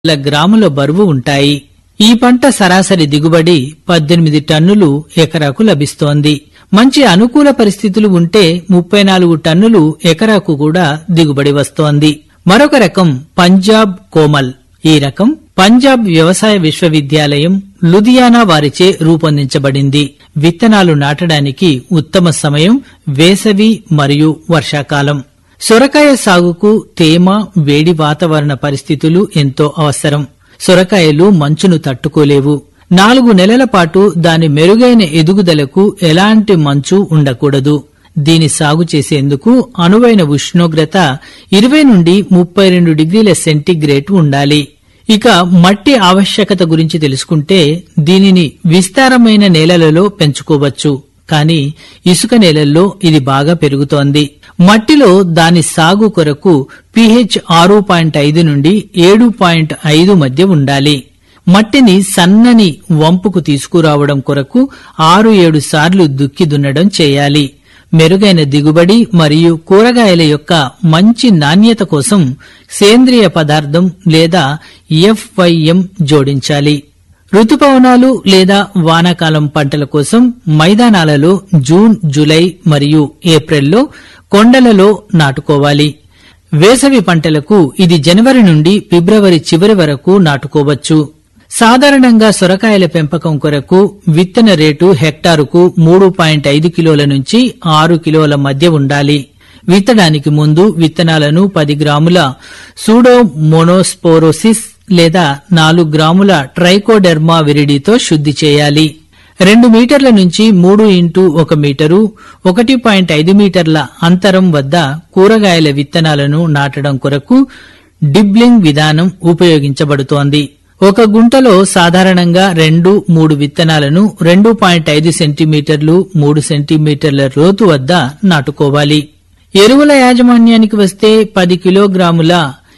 వేల గ్రాముల బరువు ఉంటాయి ఈ పంట సరాసరి దిగుబడి పద్దెనిమిది టన్నులు ఎకరాకు లభిస్తోంది మంచి అనుకూల పరిస్థితులు ఉంటే ముప్పై నాలుగు టన్నులు ఎకరాకు కూడా దిగుబడి వస్తోంది మరొక రకం పంజాబ్ కోమల్ ఈ రకం పంజాబ్ వ్యవసాయ విశ్వవిద్యాలయం లుధియానా వారిచే రూపొందించబడింది విత్తనాలు నాటడానికి ఉత్తమ సమయం వేసవి మరియు వర్షాకాలం సొరకాయ సాగుకు తేమ వేడి వాతావరణ పరిస్థితులు ఎంతో అవసరం సొరకాయలు మంచును తట్టుకోలేవు నాలుగు నెలల పాటు దాని మెరుగైన ఎదుగుదలకు ఎలాంటి మంచు ఉండకూడదు దీని సాగు చేసేందుకు అనువైన ఉష్ణోగ్రత ఇరవై నుండి ముప్పై రెండు డిగ్రీల సెంటీగ్రేడ్ ఉండాలి ఇక మట్టి ఆవశ్యకత గురించి తెలుసుకుంటే దీనిని విస్తారమైన నేలలలో పెంచుకోవచ్చు కానీ ఇసుక నేలల్లో ఇది బాగా పెరుగుతోంది మట్టిలో దాని సాగు కొరకు pH ఆరు పాయింట్ ఐదు నుండి ఏడు పాయింట్ ఐదు మధ్య ఉండాలి మట్టిని సన్నని వంపుకు తీసుకురావడం కొరకు ఆరు ఏడు సార్లు దుక్కి దున్నడం చేయాలి మెరుగైన దిగుబడి మరియు కూరగాయల యొక్క మంచి నాణ్యత కోసం సేంద్రియ పదార్థం లేదా ఎఫ్వైఎం జోడించాలి ఋతుపవనాలు లేదా వానాకాలం పంటల కోసం మైదానాలలో జూన్ జూలై మరియు ఏప్రిల్లో కొండలలో నాటుకోవాలి వేసవి పంటలకు ఇది జనవరి నుండి ఫిబ్రవరి చివరి వరకు నాటుకోవచ్చు సాధారణంగా సొరకాయల పెంపకం కొరకు విత్తన రేటు హెక్టారుకు మూడు పాయింట్ ఐదు కిలోల నుంచి ఆరు కిలోల మధ్య ఉండాలి విత్తడానికి ముందు విత్తనాలను పది గ్రాముల సూడో మోనోస్పోరోసిస్ లేదా నాలుగు గ్రాముల ట్రైకోడెర్మా విరిడితో శుద్ధి చేయాలి రెండు మీటర్ల నుంచి మూడు ఇంటూ ఒక మీటరు ఒకటి పాయింట్ ఐదు మీటర్ల అంతరం వద్ద కూరగాయల విత్తనాలను నాటడం కొరకు డిబ్లింగ్ విధానం ఉపయోగించబడుతోంది ఒక గుంటలో సాధారణంగా రెండు మూడు విత్తనాలను రెండు పాయింట్ ఐదు సెంటీమీటర్లు మూడు సెంటీమీటర్ల లోతు వద్ద నాటుకోవాలి ఎరువుల యాజమాన్యానికి వస్తే పది కిలోగ్రాముల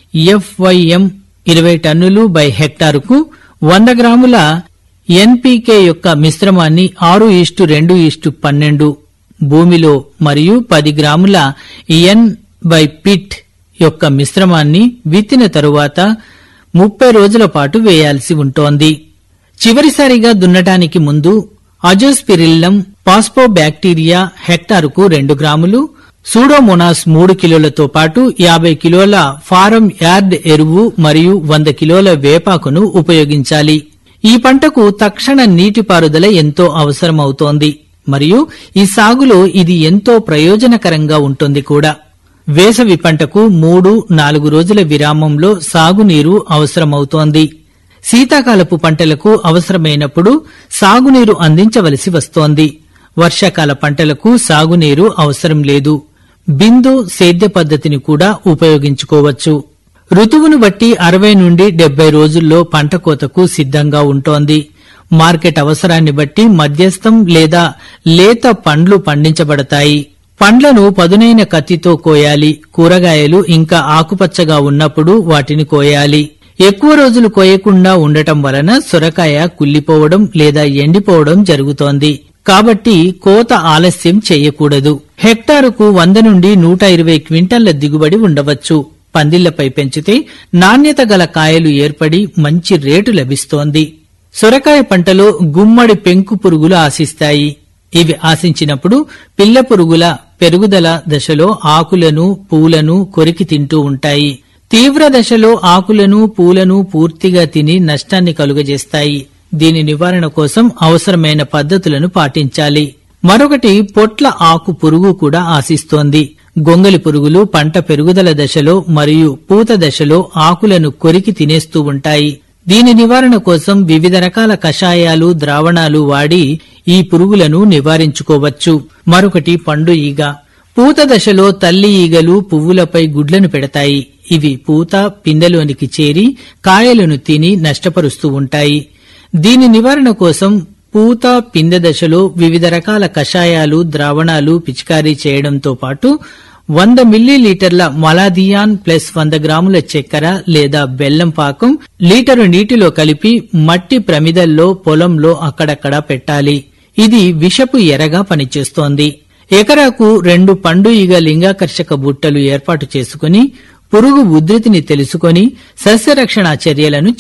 ఎఫ్వైఎం ఇరవై టన్నులు బై హెక్టారుకు వంద గ్రాముల ఎన్పీకే యొక్క మిశ్రమాన్ని ఆరు ఈస్టు రెండు ఈస్టు పన్నెండు భూమిలో మరియు పది గ్రాముల ఎన్ బై పిట్ యొక్క మిశ్రమాన్ని విత్తిన తరువాత ముప్పై రోజుల పాటు వేయాల్సి ఉంటోంది చివరిసారిగా దున్నటానికి ముందు అజోస్పిరిల్లం పాస్పోబ్యాక్టీరియా హెక్టారుకు రెండు గ్రాములు సూడోమోనాస్ మూడు కిలోలతో పాటు యాభై కిలోల ఫారం యార్డ్ ఎరువు మరియు వంద కిలోల వేపాకును ఉపయోగించాలి ఈ పంటకు తక్షణ నీటిపారుదల ఎంతో అవసరమవుతోంది మరియు ఈ సాగులో ఇది ఎంతో ప్రయోజనకరంగా ఉంటుంది కూడా వేసవి పంటకు మూడు నాలుగు రోజుల విరామంలో సాగునీరు అవసరమవుతోంది శీతాకాలపు పంటలకు అవసరమైనప్పుడు సాగునీరు అందించవలసి వస్తోంది వర్షాకాల పంటలకు సాగునీరు అవసరం లేదు బిందు సేద్య పద్ధతిని కూడా ఉపయోగించుకోవచ్చు ఋతువును బట్టి అరవై నుండి డెబ్బై రోజుల్లో పంట కోతకు సిద్ధంగా ఉంటోంది మార్కెట్ అవసరాన్ని బట్టి మధ్యస్థం లేదా లేత పండ్లు పండించబడతాయి పండ్లను పదునైన కత్తితో కోయాలి కూరగాయలు ఇంకా ఆకుపచ్చగా ఉన్నప్పుడు వాటిని కోయాలి ఎక్కువ రోజులు కోయకుండా ఉండటం వలన సొరకాయ కుళ్లిపోవడం లేదా ఎండిపోవడం జరుగుతోంది కాబట్టి కోత ఆలస్యం చేయకూడదు హెక్టారుకు వంద నుండి నూట ఇరవై క్వింటళ్ల దిగుబడి ఉండవచ్చు పందిళ్లపై పెంచితే నాణ్యత గల కాయలు ఏర్పడి మంచి రేటు లభిస్తోంది సొరకాయ పంటలో గుమ్మడి పెంకు పురుగులు ఆశిస్తాయి ఇవి ఆశించినప్పుడు పిల్ల పురుగుల పెరుగుదల దశలో ఆకులను పూలను కొరికి తింటూ ఉంటాయి తీవ్ర దశలో ఆకులను పూలను పూర్తిగా తిని నష్టాన్ని కలుగజేస్తాయి దీని నివారణ కోసం అవసరమైన పద్ధతులను పాటించాలి మరొకటి పొట్ల ఆకు పురుగు కూడా ఆశిస్తోంది గొంగలి పురుగులు పంట పెరుగుదల దశలో మరియు పూత దశలో ఆకులను కొరికి తినేస్తూ ఉంటాయి దీని నివారణ కోసం వివిధ రకాల కషాయాలు ద్రావణాలు వాడి ఈ పురుగులను నివారించుకోవచ్చు మరొకటి పండు ఈగ పూత దశలో తల్లి ఈగలు పువ్వులపై గుడ్లను పెడతాయి ఇవి పూత పిందెలోనికి చేరి కాయలను తిని నష్టపరుస్తూ ఉంటాయి దీని నివారణ కోసం పూత పిందె దశలో వివిధ రకాల కషాయాలు ద్రావణాలు పిచికారీ చేయడంతో పాటు వంద మిల్లీలీటర్ల మలాదియాన్ ప్లస్ వంద గ్రాముల చక్కెర లేదా బెల్లం పాకం లీటరు నీటిలో కలిపి మట్టి ప్రమిదల్లో పొలంలో అక్కడక్కడా పెట్టాలి ఇది విషపు ఎరగా పనిచేస్తోంది ఎకరాకు రెండు పండు ఈగ లింగాకర్షక బుట్టలు ఏర్పాటు చేసుకుని పురుగు ఉధృతిని తెలుసుకొని సస్యరక్షణ చర్యలను